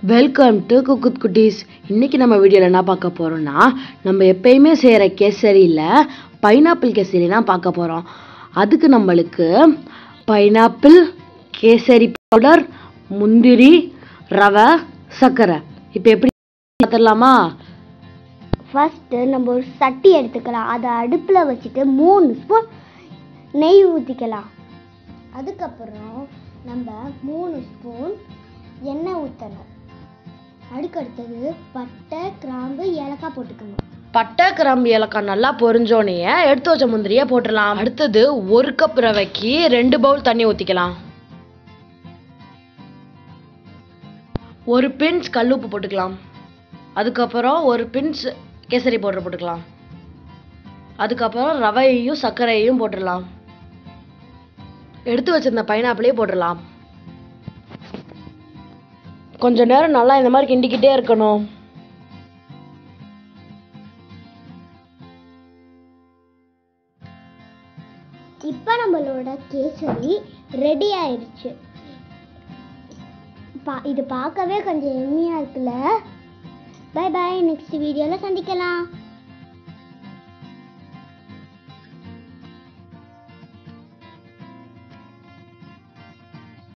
welcome to குக்குத் குட்டீஸ் இன்னைக்கு நம்ம வீடியோவில் என்ன பார்க்க போகிறோம்னா நம்ம எப்பயுமே செய்கிற கேசரியில் பைனாப்பிள் கேசரி தான் பார்க்க போகிறோம் அதுக்கு நம்மளுக்கு பைனாப்பிள் கேசரி பவுடர் முந்திரி ரவை சர்க்கரை இப்போ எப்படி பார்த்துடலாமா ஃபஸ்ட்டு நம்ம ஒரு சட்டி எடுத்துக்கலாம் அதை அடுப்பில் வச்சுட்டு மூணு ஸ்பூன் நெய் ஊற்றிக்கலாம் அதுக்கப்புறம் நம்ம மூணு ஸ்பூன் எண்ணெய் ஊற்றணும் அதுக்கடுத்தது பட்டை கிராம்பு ஏலக்காய் போட்டுக்கணும் பட்டை கிராம்பு ஏலக்காய் நல்லா பொரிஞ்சோனைய எடுத்து வச்ச முந்திரியை போட்டுடலாம் அடுத்தது ஒரு கப் ரவைக்கு ரெண்டு பவுல் தண்ணி ஊற்றிக்கலாம் ஒரு பின்ஸ் கல்லுப்பு போட்டுக்கலாம் அதுக்கப்புறம் ஒரு பின்ஸ் கேசரி பவுடர் போட்டுக்கலாம் அதுக்கப்புறம் ரவையையும் சர்க்கரையையும் போட்டுடலாம் எடுத்து வச்சிருந்த பைனாப்பிளையும் போட்டுடலாம் கொஞ்ச நேரம் நல்லா இந்த மாதிரி கிண்டிக்கிட்டே இருக்கணும் இப்போ நம்மளோட கேசரி ரெடி ஆயிடுச்சு பா இது பார்க்கவே கொஞ்சம் எம்மியாக இருக்குல்ல பை பை நெக்ஸ்ட் வீடியோவில் சந்திக்கலாம்